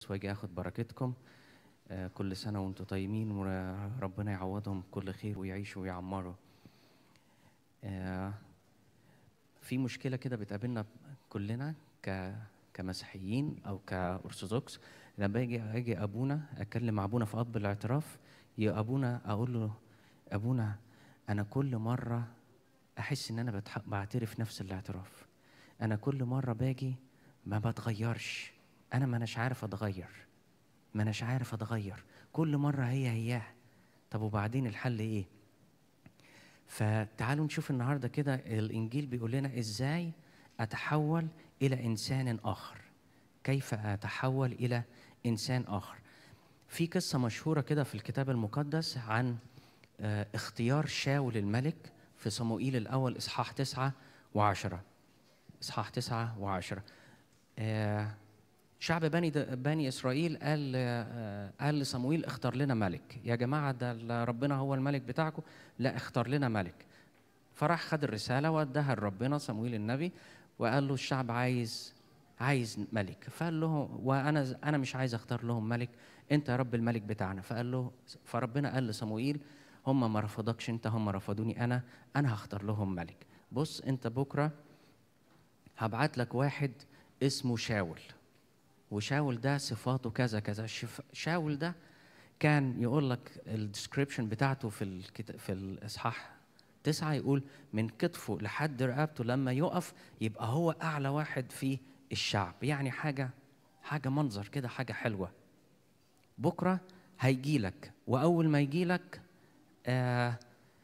واجي اخد بركتكم آه، كل سنه وانتم طيبين وربنا يعوضهم كل خير ويعيشوا ويعمروا آه، في مشكله كده بتقابلنا كلنا ك كمسيحيين او كارثوذكس لما باجي اجي ابونا اتكلم مع ابونا في اب الاعتراف يا ابونا اقول له ابونا انا كل مره احس ان انا بتح- بعترف نفس الاعتراف انا كل مره باجي ما بتغيرش انا ما اناش عارف اتغير ما اناش عارف اتغير كل مره هي هياه طب وبعدين الحل ايه فتعالوا نشوف النهارده كده الانجيل بيقول لنا ازاي اتحول الى انسان اخر كيف اتحول الى انسان اخر في قصه مشهوره كده في الكتاب المقدس عن آه، اختيار شاول الملك في صموئيل الاول اصحاح تسعة وعشرة اصحاح تسعة وعشرة آه، شعب بني بني اسرائيل قال آه، قال لصموئيل اختار لنا ملك يا جماعه ده ال- ربنا هو الملك بتاعكم لا اختار لنا ملك فراح خد الرساله واداها لربنا صموئيل النبي وقال له الشعب عايز عايز ملك فقال له وانا انا مش عايز اختار لهم ملك انت يا رب الملك بتاعنا فقال له فربنا قال لصموئيل هم ما رفضكش انت هم رفضوني انا انا هختار لهم ملك بص انت بكره هبعت لك واحد اسمه شاول وشاول ده صفاته كذا كذا شف- شاول ده كان يقول لك الديسكريبشن بتاعته في الكت... في الاصحاح تسعة يقول من كتفه لحد رقبته لما يقف يبقى هو اعلى واحد في الشعب يعني حاجه حاجه منظر كده حاجه حلوه بكره هيجي لك واول ما يجي لك آه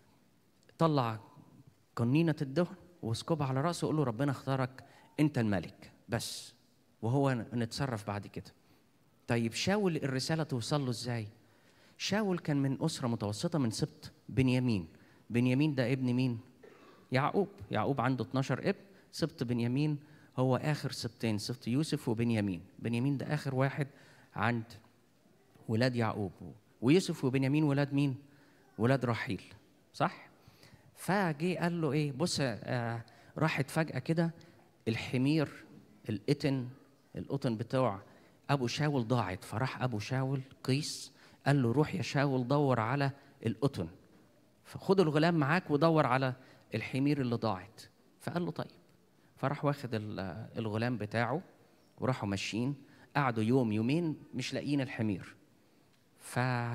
طلع قنينه الدهن واسكبها على راسه وقول له ربنا اختارك انت الملك بس وهو نتصرف بعد كده طيب شاول الرساله توصل له ازاي شاول كان من اسره متوسطه من سبط بنيامين بنيامين ده ابن مين يعقوب يعقوب عنده 12 ابن سبط بنيامين هو اخر سبطين سبط يوسف وبنيامين بنيامين ده اخر واحد عند ولاد يعقوب ويوسف وبنيامين ولاد مين ولاد رحيل صح فجه قال له ايه بص آه راحت فجاه كده الحمير القطن القطن بتوع ابو شاول ضاعت فراح ابو شاول قيس قال له روح يا شاول دور على القطن فخد الغلام معاك ودور على الحمير اللي ضاعت فقال له طيب فراح واخد ال- الغلام بتاعه وراحوا ماشيين قعدوا يوم يومين مش لاقيين الحمير ف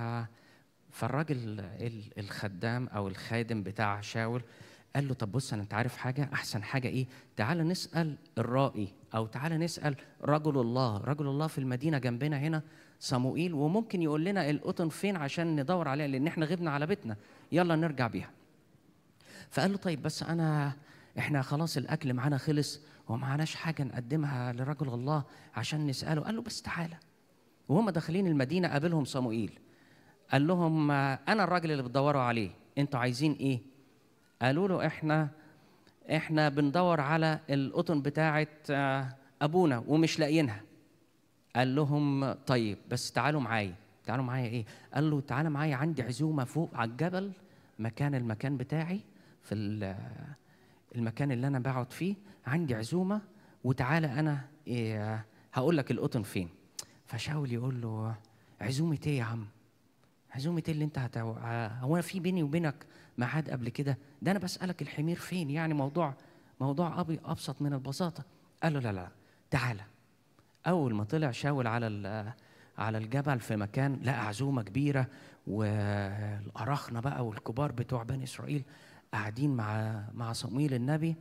فالراجل ال- الخدام او الخادم بتاع شاول قال له طب بص انا انت عارف حاجه احسن حاجه ايه تعال نسال الرائي او تعال نسال رجل الله رجل الله في المدينه جنبنا هنا صموئيل وممكن يقول لنا القطن فين عشان ندور عليها لان احنا غبنا على بيتنا يلا نرجع بيها فقال له طيب بس انا احنا خلاص الاكل معانا خلص ومعناش حاجه نقدمها لرجل الله عشان نساله قال له بس تعالى وهم داخلين المدينه قابلهم صموئيل قال لهم آه، انا الراجل اللي بتدوروا عليه انتوا عايزين ايه قالوا له احنا احنا بندور على القطن بتاعه آه، ابونا ومش لاقيينها قال لهم طيب بس تعالوا معايا تعالوا معايا ايه قال له تعالى معايا عندي عزومه فوق على الجبل مكان المكان بتاعي في ال- المكان اللي انا بقعد فيه عندي عزومه وتعالى انا إيه هقول لك القطن فين فشاول يقول له عزومه ايه يا عم عزومه ايه اللي انت هتو... ه- هو أنا في بيني وبينك ميعاد قبل كده ده انا بسالك الحمير فين يعني موضوع موضوع أبي ابسط من البساطه قال له لا لا تعالى اول ما طلع شاول على ال- على الجبل في مكان لقى عزومه كبيره والاراخنه بقى والكبار بتوع بني اسرائيل قاعدين مع مع صمويل النبي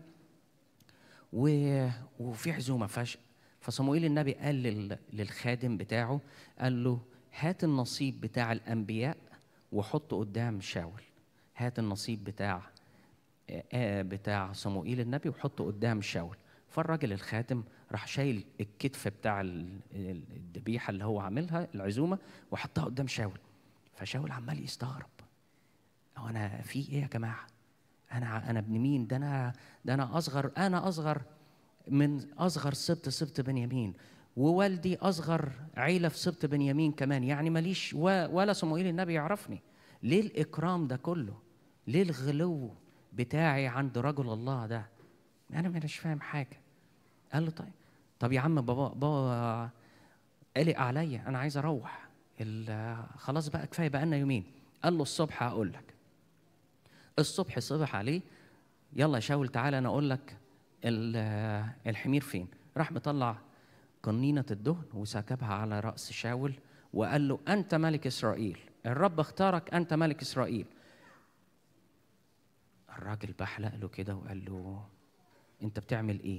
و... وفي عزومه فش فصموئيل النبي قال لل... للخادم بتاعه قال له هات النصيب بتاع الانبياء وحطه قدام شاول هات النصيب بتاع آه، آه، بتاع صموئيل النبي وحطه قدام شاول فالراجل الخاتم راح شايل الكتف بتاع ال- ال- الذبيحه اللي هو عاملها العزومه وحطها قدام شاول فشاول عمال يستغرب هو انا في ايه يا جماعه انا انا ابن مين ده انا ده انا اصغر انا اصغر من اصغر سبط سبط بنيامين ووالدي اصغر عيله في سبط بنيامين كمان يعني ماليش و- ولا صموئيل النبي يعرفني ليه الاكرام ده كله ليه الغلو بتاعي عند رجل الله ده انا مش فاهم حاجه قال له طيب طب يا عم بابا بابا قلق عليا انا عايز اروح ال- خلاص بقى كفايه بقى لنا يومين قال له الصبح هقول لك الصبح صبح عليه يلا يا شاول تعالى انا اقول لك ال- الحمير فين راح مطلع قنينة الدهن وسكبها على رأس شاول وقال له أنت ملك إسرائيل الرب اختارك أنت ملك إسرائيل الراجل بحلق له كده وقال له أنت بتعمل إيه؟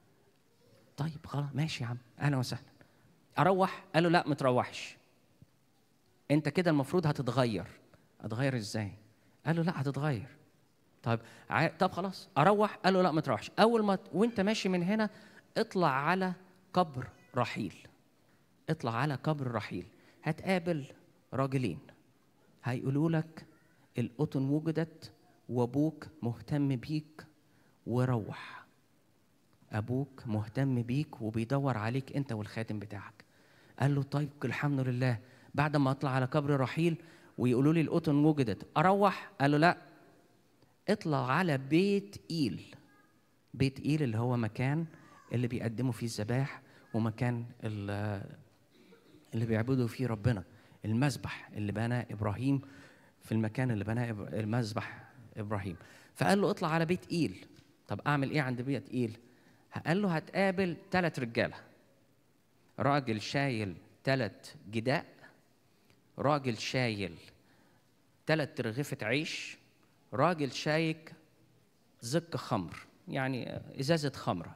طيب خلاص ماشي يا عم أهلا وسهلا أروح؟ قال له لا ما تروحش أنت كده المفروض هتتغير أتغير إزاي؟ قال له لا هتتغير طيب ع... طب خلاص اروح قال له لا ما تروحش اول ما ت- وانت ماشي من هنا اطلع على قبر رحيل اطلع على قبر رحيل هتقابل راجلين هيقولوا لك القطن وجدت وابوك مهتم بيك وروح ابوك مهتم بيك وبيدور عليك انت والخاتم بتاعك قال له طيب الحمد لله بعد ما اطلع على قبر رحيل ويقولوا لي القطن وجدت اروح قال له لا اطلع على بيت ايل بيت ايل اللي هو مكان اللي بيقدموا فيه الذبائح ومكان ال- اللي بيعبدوا فيه ربنا المذبح اللي بناه ابراهيم في المكان اللي بناه إب- المذبح ابراهيم فقال له اطلع على بيت ايل طب اعمل ايه عند بيت ايل قال له هتقابل ثلاث رجاله راجل شايل ثلاث جداء راجل شايل ثلاث رغيفة عيش راجل شايك زك خمر يعني إزازة خمرة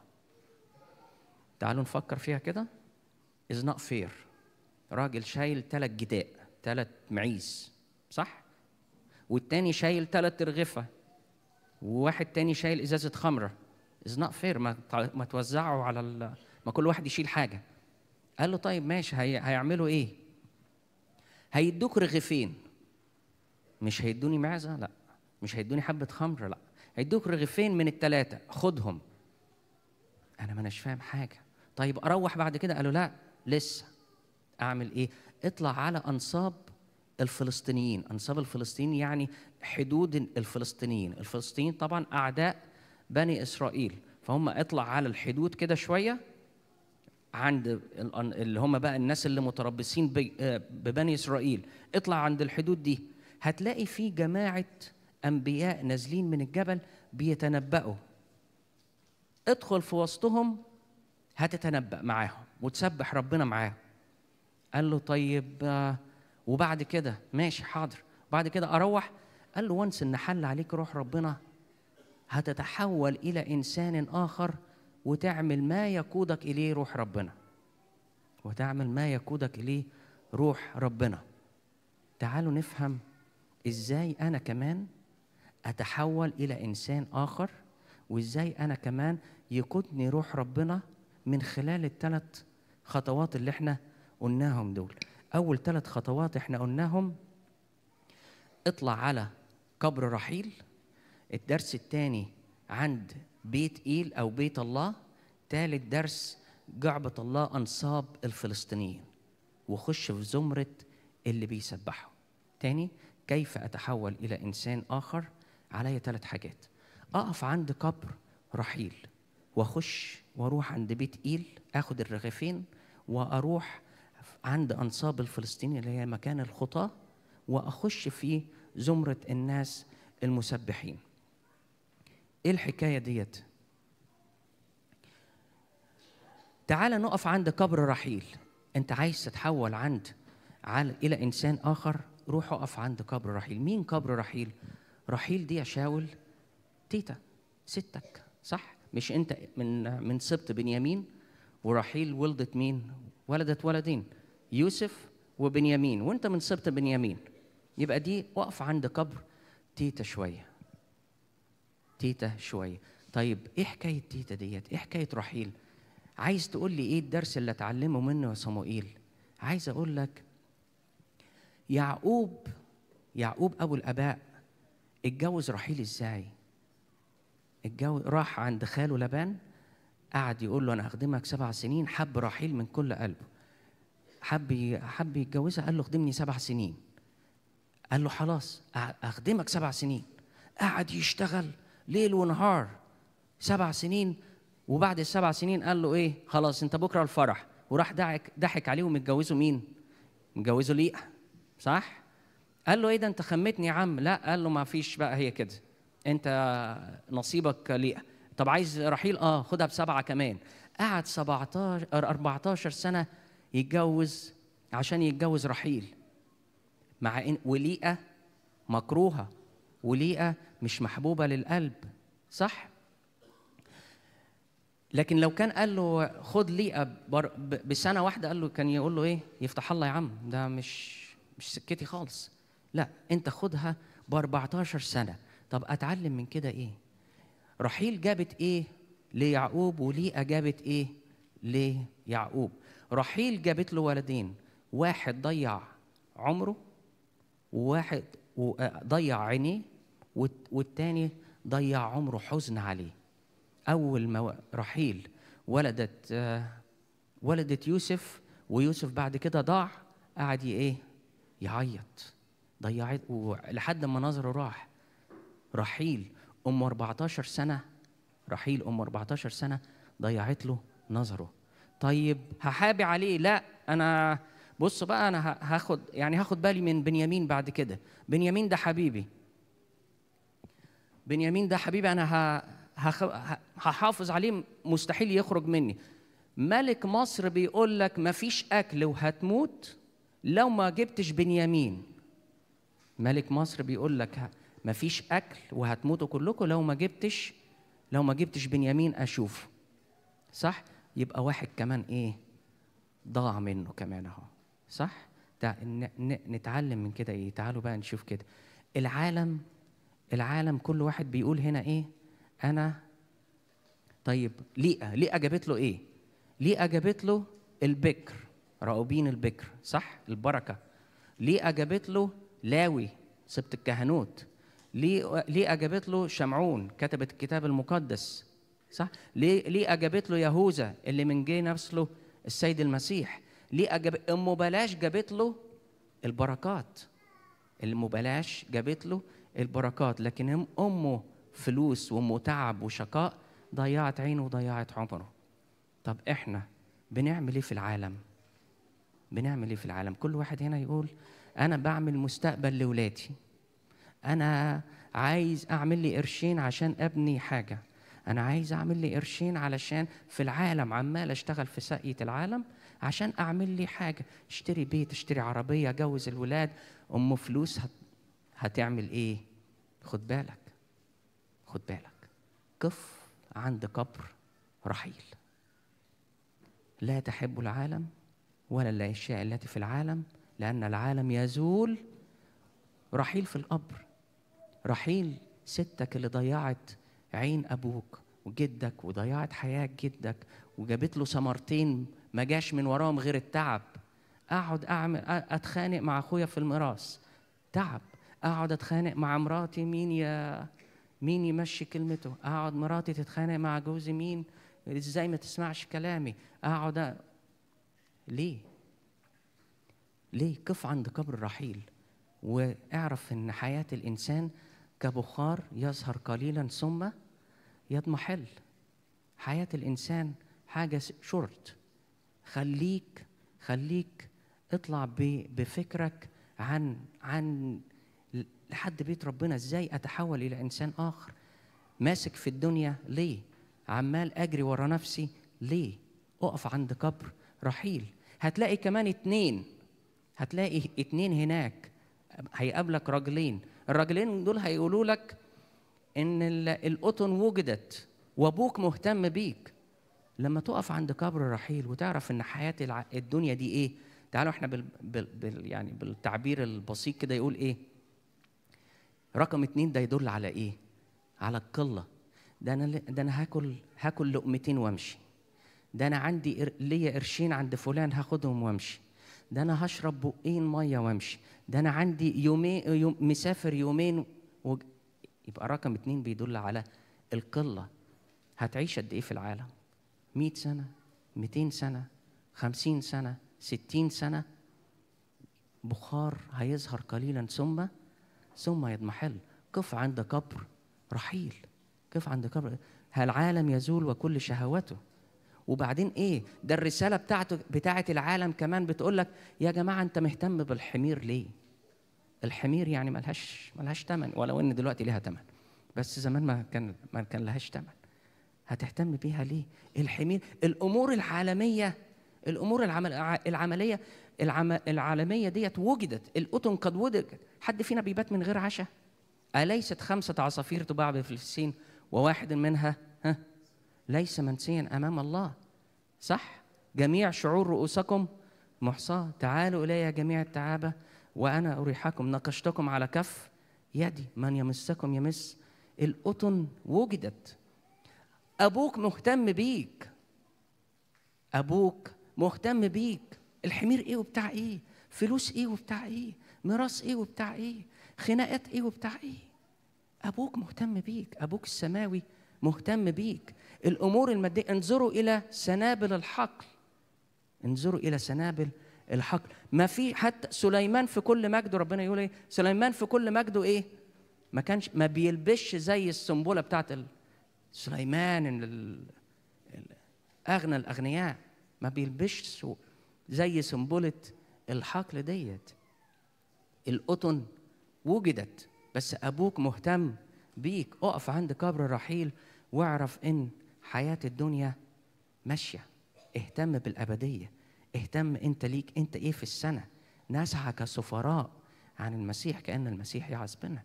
تعالوا نفكر فيها كده is not fair راجل شايل ثلاث جداء ثلاث معيز صح والتاني شايل ثلاث رغفة وواحد تاني شايل إزازة خمرة is not fair ما تع- ما توزعوا على ال... ما كل واحد يشيل حاجة قال له طيب ماشي هي... هيعملوا إيه هيدوك رغيفين مش هيدوني معزة لا مش هيدوني حبة خمر لا هيدوك رغيفين من التلاتة خدهم أنا ما أناش فاهم حاجة طيب أروح بعد كده قالوا لا لسه أعمل إيه اطلع على أنصاب الفلسطينيين أنصاب الفلسطينيين يعني حدود الفلسطينيين الفلسطينيين طبعا أعداء بني إسرائيل فهم اطلع على الحدود كده شوية عند ال- اللي هم بقى الناس اللي متربصين ب- آه، ببني اسرائيل اطلع عند الحدود دي هتلاقي في جماعه انبياء نازلين من الجبل بيتنبأوا ادخل في وسطهم هتتنبأ معاهم وتسبح ربنا معاهم قال له طيب آه، وبعد كده ماشي حاضر بعد كده اروح قال له وانس ان حل عليك روح ربنا هتتحول الى انسان اخر وتعمل ما يقودك اليه روح ربنا وتعمل ما يقودك اليه روح ربنا تعالوا نفهم ازاي انا كمان اتحول الى انسان اخر وازاي انا كمان يقودني روح ربنا من خلال الثلاث خطوات اللي احنا قلناهم دول اول ثلاث خطوات احنا قلناهم اطلع على قبر رحيل الدرس الثاني عند بيت إيل أو بيت الله ثالث درس جعبة الله أنصاب الفلسطينيين وخش في زمرة اللي بيسبحوا تاني كيف أتحول إلى إنسان آخر علي ثلاث حاجات أقف عند قبر رحيل وأخش وأروح عند بيت إيل أخد الرغيفين وأروح عند أنصاب الفلسطينيين اللي هي مكان الخطاة وأخش في زمرة الناس المسبحين ايه الحكايه ديت تعال نقف عند قبر رحيل انت عايز تتحول عند على الى انسان اخر روح اقف عند قبر رحيل مين قبر رحيل رحيل دي يا شاول تيتا ستك صح مش انت من من سبط بنيامين ورحيل ولدت مين ولدت ولدين يوسف وبنيامين وانت من سبط بنيامين يبقى دي وقف عند قبر تيتا شويه تيتا شويه طيب ايه حكايه تيتا ديت ايه حكايه رحيل عايز تقول لي ايه الدرس اللي اتعلمه منه يا صموئيل عايز اقول لك يعقوب يعقوب ابو الاباء اتجوز رحيل ازاي اتجوز راح عند خاله لبان قعد يقول له انا هخدمك سبع سنين حب رحيل من كل قلبه حب ي- حب يتجوزها قال له خدمني سبع سنين قال له خلاص أ- اخدمك سبع سنين قعد يشتغل ليل ونهار سبع سنين وبعد السبع سنين قال له ايه خلاص انت بكره الفرح وراح ضحك ضحك عليه ومتجوزه مين متجوزه ليئة صح قال له ايه ده انت خمتني يا عم لا قال له ما فيش بقى هي كده انت نصيبك ليئة طب عايز رحيل اه خدها بسبعة كمان قعد 17 14 سنة يتجوز عشان يتجوز رحيل مع ان وليئة مكروهة وليئة مش محبوبة للقلب صح لكن لو كان قال له خد ليئة بر- ب- بسنة واحدة قال له كان يقول له ايه يفتح الله يا عم ده مش مش سكتي خالص لا انت خدها ب 14 سنة طب اتعلم من كده ايه رحيل جابت ايه ليعقوب وليئة جابت ايه ليعقوب رحيل جابت له ولدين واحد ضيع عمره وواحد و- آه، ضيع عينيه والت- والتاني ضيع عمره حزن عليه أول ما و- رحيل ولدت آه، ولدت يوسف ويوسف بعد كده ضاع قعد ي- ايه يعيط ضيعت و- لحد ما نظره راح رحيل ام 14 سنه رحيل ام 14 سنه ضيعت له نظره طيب هحابي عليه لا انا بص بقى انا ه- هاخد يعني هاخد بالي من بنيامين بعد كده بنيامين ده حبيبي بنيامين ده حبيبي انا ه- هخ- ه- هحافظ عليه مستحيل يخرج مني ملك مصر بيقول لك مفيش اكل وهتموت لو ما جبتش بنيامين ملك مصر بيقول لك ه- مفيش اكل وهتموتوا كلكم لو ما جبتش لو ما جبتش بنيامين اشوفه صح يبقى واحد كمان ايه ضاع منه كمان اهو صح تع- ن- ن- نتعلم من كده ايه تعالوا بقى نشوف كده العالم العالم كل واحد بيقول هنا ايه انا طيب ليئة ليئة جابت له ايه ليئة جابت له البكر راؤوبين البكر صح البركة ليئة جابت له لاوي سبت الكهنوت ليه ليئة جابت له شمعون كتبت الكتاب المقدس صح ليه ليئة جابت له يهوذا اللي من جه نسله السيد المسيح ليئة جاب ام بلاش جابت له البركات ام بلاش جابت له البركات لكن أم- امه فلوس وامه تعب وشقاء ضيعت عينه وضيعت عمره طب احنا بنعمل ايه في العالم بنعمل ايه في العالم كل واحد هنا يقول انا بعمل مستقبل لاولادي انا عايز اعمل لي قرشين عشان ابني حاجه انا عايز اعمل لي قرشين علشان في العالم عمال اشتغل في ساقية العالم عشان اعمل لي حاجه اشتري بيت اشتري عربيه اجوز الولاد ام فلوس هت... هتعمل ايه خد بالك خد بالك قف عند قبر رحيل لا تحب العالم ولا الاشياء التي في العالم لان العالم يزول رحيل في القبر رحيل ستك اللي ضيعت عين ابوك وجدك وضيعت حياه جدك وجابت له ثمرتين ما جاش من وراهم غير التعب اقعد اعمل اتخانق مع اخويا في الميراث تعب اقعد اتخانق مع مراتي مين يا مين يمشي كلمته اقعد مراتي تتخانق مع جوزي مين ازاي ما تسمعش كلامي اقعد أ... ليه ليه قف عند قبر الرحيل واعرف ان حياه الانسان كبخار يظهر قليلا ثم يضمحل حياه الانسان حاجه شرط خليك خليك اطلع ب- بفكرك عن عن لحد بيت ربنا ازاي اتحول الى انسان اخر ماسك في الدنيا ليه عمال اجري ورا نفسي ليه اقف عند قبر رحيل هتلاقي كمان اتنين هتلاقي اتنين هناك هيقابلك راجلين الراجلين دول هيقولوا لك ان ال- القطن وجدت وابوك مهتم بيك لما تقف عند قبر الرحيل وتعرف ان حياه الع- الدنيا دي ايه تعالوا احنا بال بال بال يعني بالتعبير البسيط كده يقول ايه رقم اتنين ده يدل على ايه على القله ده انا ده انا هاكل هاكل لقمتين وامشي ده انا عندي قر- ليا قرشين عند فلان هاخدهم وامشي ده انا هشرب بقين ميه وامشي ده انا عندي يومين يوم مسافر يومين و... يبقى رقم اتنين بيدل على القله هتعيش قد ايه في العالم 100 سنه 200 سنه 50 سنه 60 سنه بخار هيظهر قليلا ثم ثم يضمحل قف عند قبر رحيل قف عند قبر العالم يزول وكل شهواته وبعدين ايه ده الرساله بتاعته بتاعه العالم كمان بتقول لك يا جماعه انت مهتم بالحمير ليه الحمير يعني ملهاش ملهاش ثمن ولو ان دلوقتي ليها ثمن بس زمان ما كان ما كان لهاش ثمن هتهتم بيها ليه الحمير الامور العالميه الامور العمل العمليه العم العالميه ديت وجدت القطن قد وجدت حد فينا بيبات من غير عشاء اليست خمسه عصافير تباع بفلسطين وواحد منها ها ليس منسيا امام الله صح جميع شعور رؤوسكم محصاه تعالوا الي جميع التعابه وانا اريحكم نقشتكم على كف يدي من يمسكم يمس القطن وجدت ابوك مهتم بيك ابوك مهتم بيك الحمير ايه وبتاع ايه فلوس ايه وبتاع ايه ميراث ايه وبتاع ايه خناقات ايه وبتاع ايه ابوك مهتم بيك ابوك السماوي مهتم بيك الامور الماديه انظروا الى سنابل الحقل انظروا الى سنابل الحقل ما في حتى سليمان في كل مجده ربنا يقول ايه سليمان في كل مجده ايه ما كانش ما بيلبسش زي السنبله بتاعت ال- سليمان ال- ال- اغنى الاغنياء ما بيلبسش زي سنبله الحقل ديت القطن وجدت بس ابوك مهتم بيك اقف عند قبر رحيل واعرف ان حياه الدنيا ماشيه اهتم بالابديه اهتم انت ليك انت ايه في السنه نسعى كسفراء عن المسيح كان المسيح يعظ بنا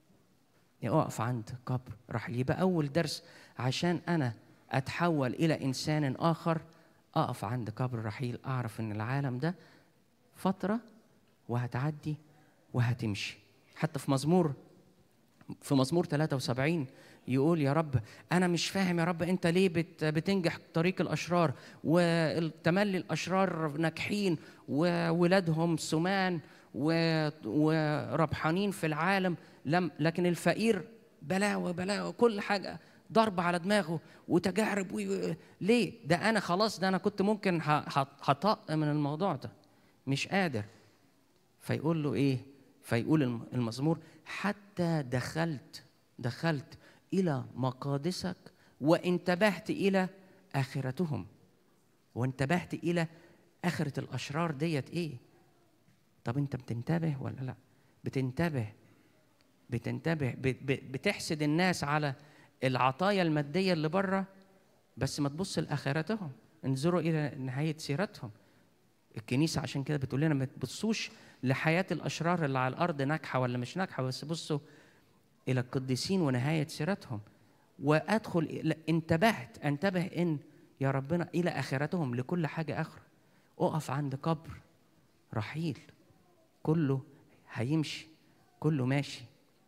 اقف عند قبر رحيل يبقى اول درس عشان انا اتحول الى انسان اخر اقف عند قبر رحيل اعرف ان العالم ده فتره وهتعدي وهتمشي حتى في مزمور في مزمور 73 يقول يا رب انا مش فاهم يا رب انت ليه بت بتنجح طريق الاشرار وتملي الاشرار ناجحين وولادهم سمان و- وربحانين في العالم لم لكن الفقير بلاوه بلاوه كل حاجه ضرب على دماغه وتجارب وي- ليه ده انا خلاص ده انا كنت ممكن ه- ه- هطق من الموضوع ده مش قادر فيقول له ايه فيقول الم- المزمور حتى دخلت دخلت الى مقادسك وانتبهت الى اخرتهم وانتبهت الى اخره الاشرار ديت ايه طب انت بتنتبه ولا لا بتنتبه بتنتبه بت- بت- بتحسد الناس على العطايا الماديه اللي بره بس ما تبص لاخرتهم انظروا الى نهايه سيرتهم الكنيسه عشان كده بتقول لنا ما تبصوش لحياه الاشرار اللي على الارض ناجحه ولا مش ناجحه بس بصوا الى القديسين ونهايه سيرتهم وادخل إلى- انتبهت انتبه ان يا ربنا الى اخرتهم لكل حاجه اخرى اقف عند قبر رحيل كله هيمشي كله ماشي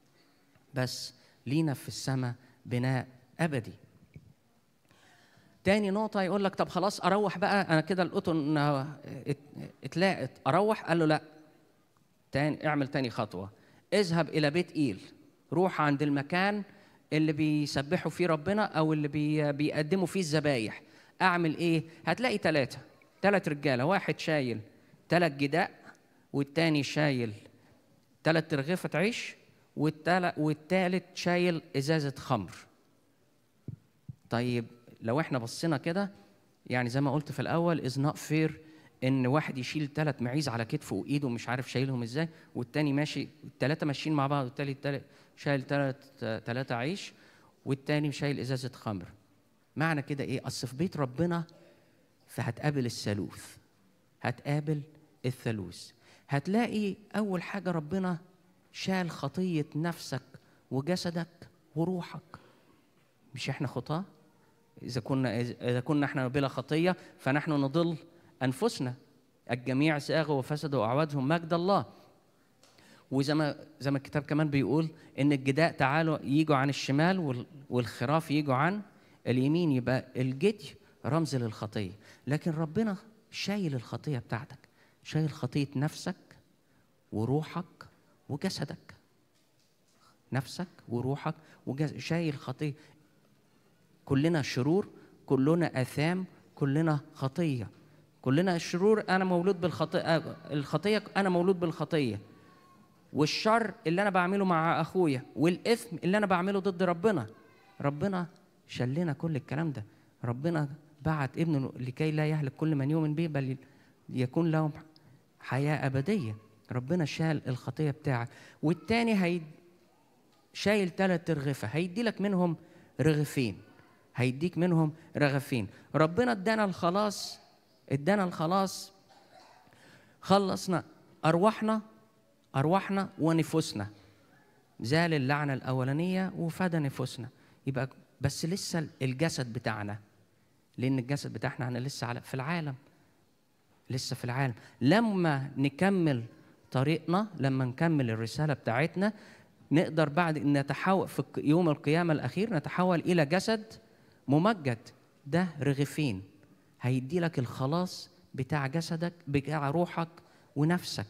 بس لينا في السماء بناء ابدي تاني نقطة يقول لك طب خلاص أروح بقى أنا كده القطن آه، ات- اتلاقت أروح قال له لا تاني اعمل تاني خطوة اذهب إلى بيت إيل روح عند المكان اللي بيسبحوا فيه ربنا أو اللي بي بيقدموا فيه الذبايح أعمل إيه؟ هتلاقي ثلاثة ثلاث رجالة واحد شايل ثلاث جداء والتاني شايل ثلاث ترغيفة عيش والتالت والتالت شايل إزازة خمر طيب لو احنا بصينا كده يعني زي ما قلت في الاول از نوت فير ان واحد يشيل ثلاث معيز على كتفه وايده مش عارف شايلهم ازاي والتاني ماشي الثلاثه ماشيين مع بعض والتالت التالت شايل ثلاث ثلاثه عيش والتاني شايل ازازه خمر معنى كده ايه اصل في بيت ربنا فهتقابل الثالوث هتقابل الثالوث هتلاقي اول حاجه ربنا شال خطيه نفسك وجسدك وروحك مش احنا خطاه اذا كنا اذا كنا احنا بلا خطيه فنحن نضل انفسنا الجميع زاغوا وفسدوا واعوادهم مجد الله وزي ما زي ما الكتاب كمان بيقول ان الجداء تعالوا يجوا عن الشمال وال- والخراف يجوا عن اليمين يبقى الجدي رمز للخطيه لكن ربنا شايل الخطيه بتاعتك شايل خطيه نفسك وروحك وجسدك نفسك وروحك وجسدك شايل خطيه كلنا شرور كلنا اثام كلنا خطيه كلنا الشرور انا مولود بالخطيه الخطيه انا مولود بالخطيه والشر اللي انا بعمله مع اخويا والاثم اللي انا بعمله ضد ربنا ربنا شلنا كل الكلام ده ربنا بعت ابنه لكي لا يهلك كل من يؤمن به بل يكون لهم حياه ابديه ربنا شال الخطيه بتاعك والتاني هي شايل ثلاث رغفه هيدي لك منهم رغفين هيديك منهم رغفين ربنا ادانا الخلاص ادانا الخلاص خلصنا ارواحنا ارواحنا ونفوسنا زال اللعنه الاولانيه وفدى نفوسنا يبقى بس لسه الجسد بتاعنا لان الجسد بتاعنا لسه على في العالم لسه في العالم لما نكمل طريقنا لما نكمل الرساله بتاعتنا نقدر بعد ان نتحول في يوم القيامه الاخير نتحول الى جسد ممجد ده رغفين هيدي لك الخلاص بتاع جسدك بتاع روحك ونفسك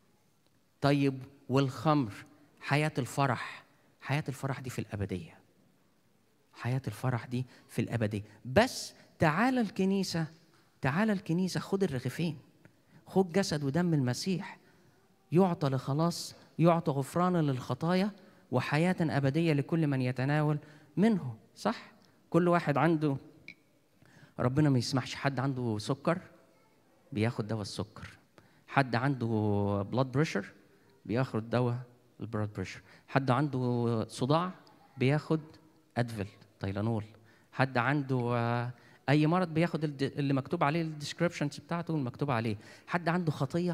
طيب والخمر حياه الفرح حياه الفرح دي في الابديه حياه الفرح دي في الابديه بس تعال الكنيسه تعال الكنيسه خد الرغفين خد جسد ودم المسيح يعطى لخلاص يعطى غفرانا للخطايا وحياه ابديه لكل من يتناول منه صح كل واحد عنده ربنا ما يسمحش حد عنده سكر بياخد دواء السكر حد عنده بلاد بريشر بياخد دواء البلاد بريشر حد عنده صداع بياخد ادفل تايلانول حد عنده اي مرض بياخد اللي مكتوب عليه الديسكريبشنز بتاعته المكتوب عليه حد عنده خطيه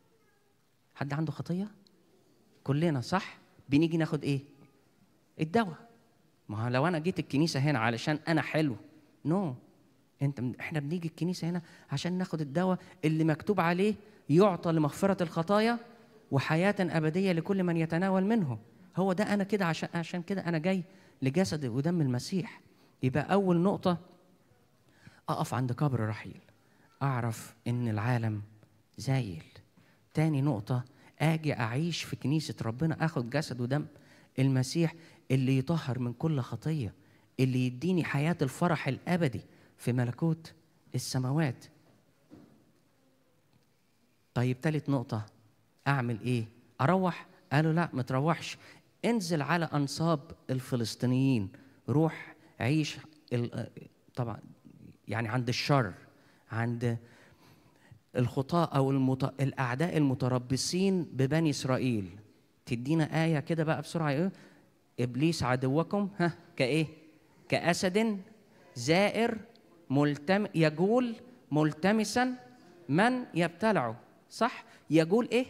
حد عنده خطيه كلنا صح بنيجي ناخد ايه الدواء ما هو لو انا جيت الكنيسه هنا علشان انا حلو نو no. انت احنا بنيجي الكنيسه هنا عشان ناخد الدواء اللي مكتوب عليه يعطى لمغفره الخطايا وحياه ابديه لكل من يتناول منه هو ده انا كده عشان عشان كده انا جاي لجسد ودم المسيح يبقى اول نقطه اقف عند قبر رحيل اعرف ان العالم زايل تاني نقطه اجي اعيش في كنيسه ربنا اخد جسد ودم المسيح اللي يطهر من كل خطيه اللي يديني حياه الفرح الابدي في ملكوت السماوات طيب تالت نقطة أعمل إيه؟ أروح؟ قالوا لا ما تروحش انزل على أنصاب الفلسطينيين روح عيش طبعا يعني عند الشر عند الخطاة أو المت... الأعداء المتربصين ببني إسرائيل تدينا آية كده بقى بسرعة إيه؟ إبليس عدوكم ها كإيه؟ كأسد زائر ملتم يجول ملتمسا من يبتلعه صح يجول ايه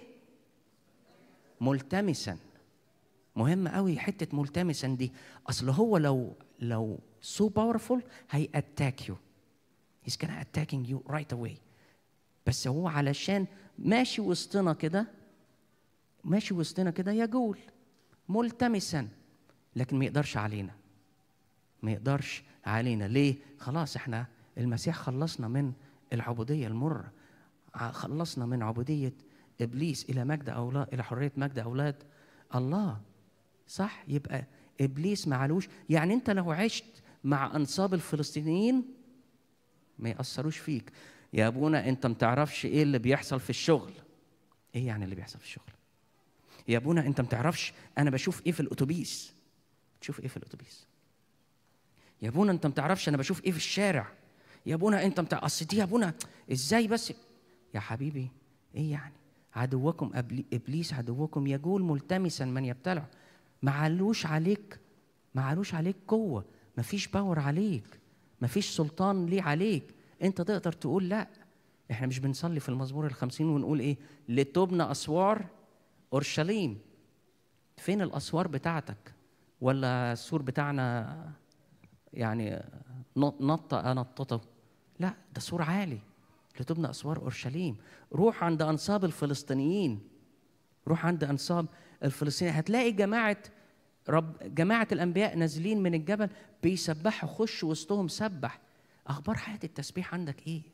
ملتمسا مهم قوي حته ملتمسا دي اصل هو لو لو so powerful هي attack you he's gonna attacking you right away بس هو علشان ماشي وسطنا كده ماشي وسطنا كده يجول ملتمسا لكن ما يقدرش علينا ما يقدرش علينا ليه خلاص احنا المسيح خلصنا من العبودية المرة خلصنا من عبودية إبليس إلى مجد أولاد إلى حرية مجد أولاد الله صح يبقى إبليس معلوش يعني أنت لو عشت مع أنصاب الفلسطينيين ما يأثروش فيك يا أبونا أنت ما تعرفش إيه اللي بيحصل في الشغل إيه يعني اللي بيحصل في الشغل يا أبونا أنت ما تعرفش أنا بشوف إيه في الأتوبيس تشوف إيه في الأتوبيس يا ابونا انت ما تعرفش انا بشوف ايه في الشارع يا ابونا انت متع... اصل دي يا ابونا ازاي بس يا حبيبي ايه يعني عدوكم ابليس عدوكم يجول ملتمسا من يبتلع ما علوش عليك ما علوش عليك قوه ما فيش باور عليك ما فيش سلطان ليه عليك انت تقدر تقول لا احنا مش بنصلي في المزمور الخمسين ونقول ايه لتبنى اسوار اورشليم فين الاسوار بتاعتك ولا السور بتاعنا يعني نطة نطته لا ده سور عالي لتبنى أسوار أورشليم روح عند أنصاب الفلسطينيين روح عند أنصاب الفلسطينيين هتلاقي جماعة رب جماعة الأنبياء نازلين من الجبل بيسبحوا خش وسطهم سبح أخبار حياة التسبيح عندك إيه؟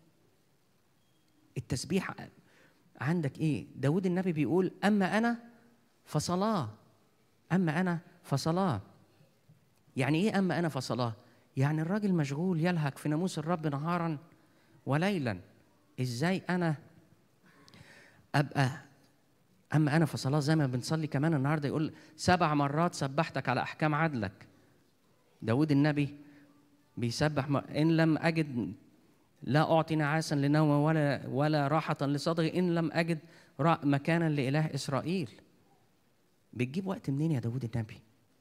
التسبيح عندك إيه؟ داود النبي بيقول أما أنا فصلاة أما أنا فصلاة يعني إيه أما أنا فصلاة؟ يعني الراجل مشغول يلهك في ناموس الرب نهارا وليلا ازاي انا ابقى اما انا في صلاه زي ما بنصلي كمان النهارده يقول سبع مرات سبحتك على احكام عدلك داود النبي بيسبح ان لم اجد لا أعطي نعاسا لنوم ولا ولا راحة لصدغي إن لم أجد را- مكانا لإله إسرائيل بتجيب وقت منين يا داود النبي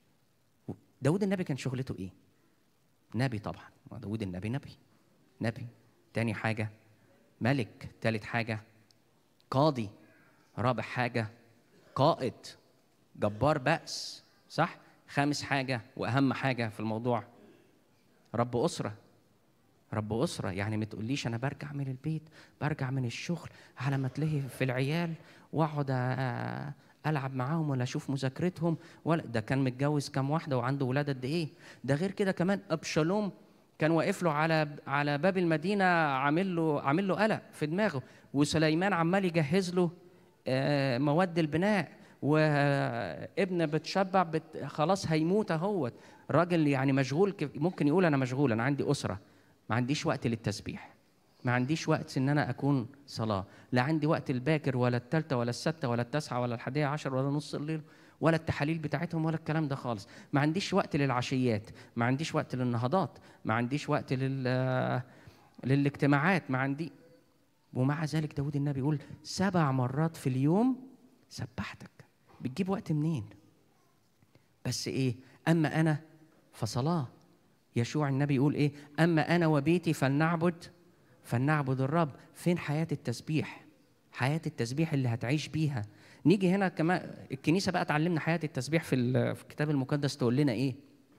داود النبي كان شغلته إيه نبي طبعا ما داود النبي نبي نبي تاني حاجة ملك تالت حاجة قاضي رابع حاجة قائد جبار بأس صح خامس حاجة وأهم حاجة في الموضوع رب أسرة رب أسرة يعني ما تقوليش أنا برجع من البيت برجع من الشغل على ما تلاقي في العيال وأقعد أ- ألعب معاهم ولا أشوف مذاكرتهم ولا ده كان متجوز كام واحدة وعنده ولاد قد إيه ده غير كده كمان أبشالوم كان واقف له على على باب المدينة عامل له عامل له قلق في دماغه وسليمان عمال يجهز له آه، مواد البناء وابن بتشبع بت خلاص هيموت اهوت راجل يعني مشغول كيف- ممكن يقول انا مشغول انا عندي اسره ما عنديش وقت للتسبيح ما عنديش وقت ان انا اكون صلاه لا عندي وقت الباكر ولا الثالثه ولا السادسه ولا التاسعه ولا الحادية عشر ولا نص الليل ولا التحاليل بتاعتهم ولا الكلام ده خالص ما عنديش وقت للعشيات ما عنديش وقت للنهضات ما عنديش وقت لل للاجتماعات ما عندي ومع ذلك داود النبي يقول سبع مرات في اليوم سبحتك بتجيب وقت منين بس ايه اما انا فصلاه يشوع النبي يقول ايه اما انا وبيتي فلنعبد فلنعبد الرب فين حياه التسبيح حياه التسبيح اللي هتعيش بيها نيجي هنا كمان الكنيسه بقى تعلمنا حياه التسبيح في ال- في الكتاب المقدس تقول لنا ايه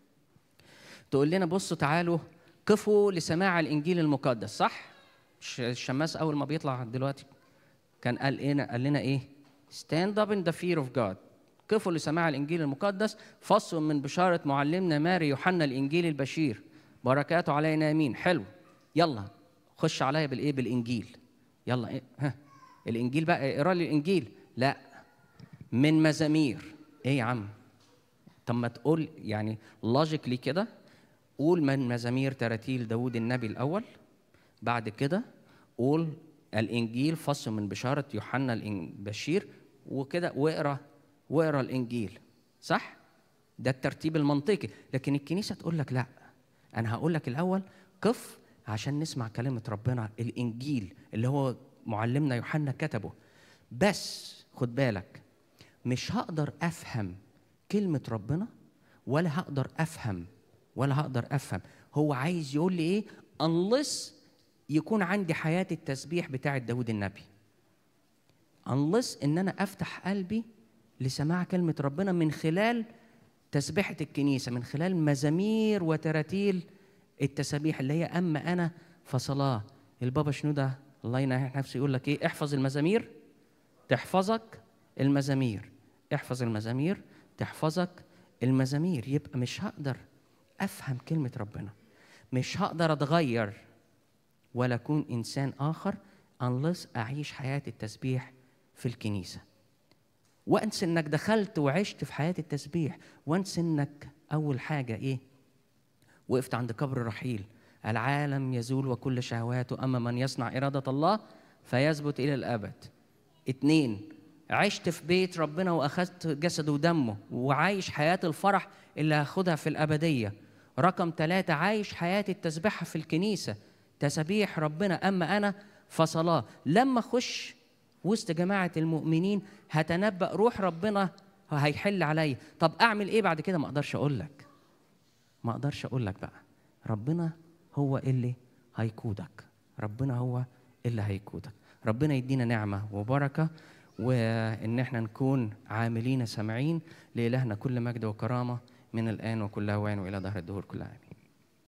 تقول لنا بصوا تعالوا قفوا لسماع الانجيل المقدس صح مش الشماس اول ما بيطلع دلوقتي كان قال ايه قال لنا ايه stand up in the fear of God قفوا لسماع الانجيل المقدس فصل من بشاره معلمنا ماري يوحنا الانجيل البشير بركاته علينا يمين حلو يلا خش عليا بالايه بالانجيل يلا إيه؟ ها الانجيل بقى اقرا لي الانجيل لا من مزامير ايه يا عم طب ما تقول يعني لوجيكلي كده قول من مزامير تراتيل داود النبي الاول بعد كده قول الانجيل فصل من بشاره يوحنا البشير وكده واقرا واقرا الانجيل صح ده الترتيب المنطقي لكن الكنيسه تقول لك لا انا هقول لك الاول قف عشان نسمع كلمه ربنا الانجيل اللي هو معلمنا يوحنا كتبه بس خد بالك مش هقدر افهم كلمه ربنا ولا هقدر افهم ولا هقدر افهم هو عايز يقول لي ايه unless يكون عندي حياه التسبيح بتاعه داود النبي unless ان انا افتح قلبي لسماع كلمه ربنا من خلال تسبيحه الكنيسه من خلال مزامير وتراتيل التسابيح اللي هي اما انا فصلاه البابا شنوده الله ينهي نفسه يقول لك ايه احفظ المزامير تحفظك المزامير احفظ المزامير تحفظك المزامير يبقى مش هقدر افهم كلمه ربنا مش هقدر اتغير ولا اكون انسان اخر unless اعيش حياه التسبيح في الكنيسه وانس انك دخلت وعشت في حياه التسبيح وانس انك اول حاجه ايه وقفت عند قبر رحيل العالم يزول وكل شهواته اما من يصنع اراده الله فيثبت الى الابد اتنين عشت في بيت ربنا واخذت جسده ودمه وعايش حياه الفرح اللي هاخدها في الابديه رقم ثلاثة عايش حياة التسبيحة في الكنيسة تسبيح ربنا أما أنا فصلاة لما أخش وسط جماعة المؤمنين هتنبأ روح ربنا هيحل عليا طب أعمل إيه بعد كده ما أقدرش أقول لك ما أقدرش أقول لك بقى ربنا هو اللي هيقودك ربنا هو اللي هيقودك ربنا يدينا نعمة وبركة وإن احنا نكون عاملين سامعين لإلهنا كل مجد وكرامة من الآن وكل أوان وإلى ظهر الدهور كلها آمين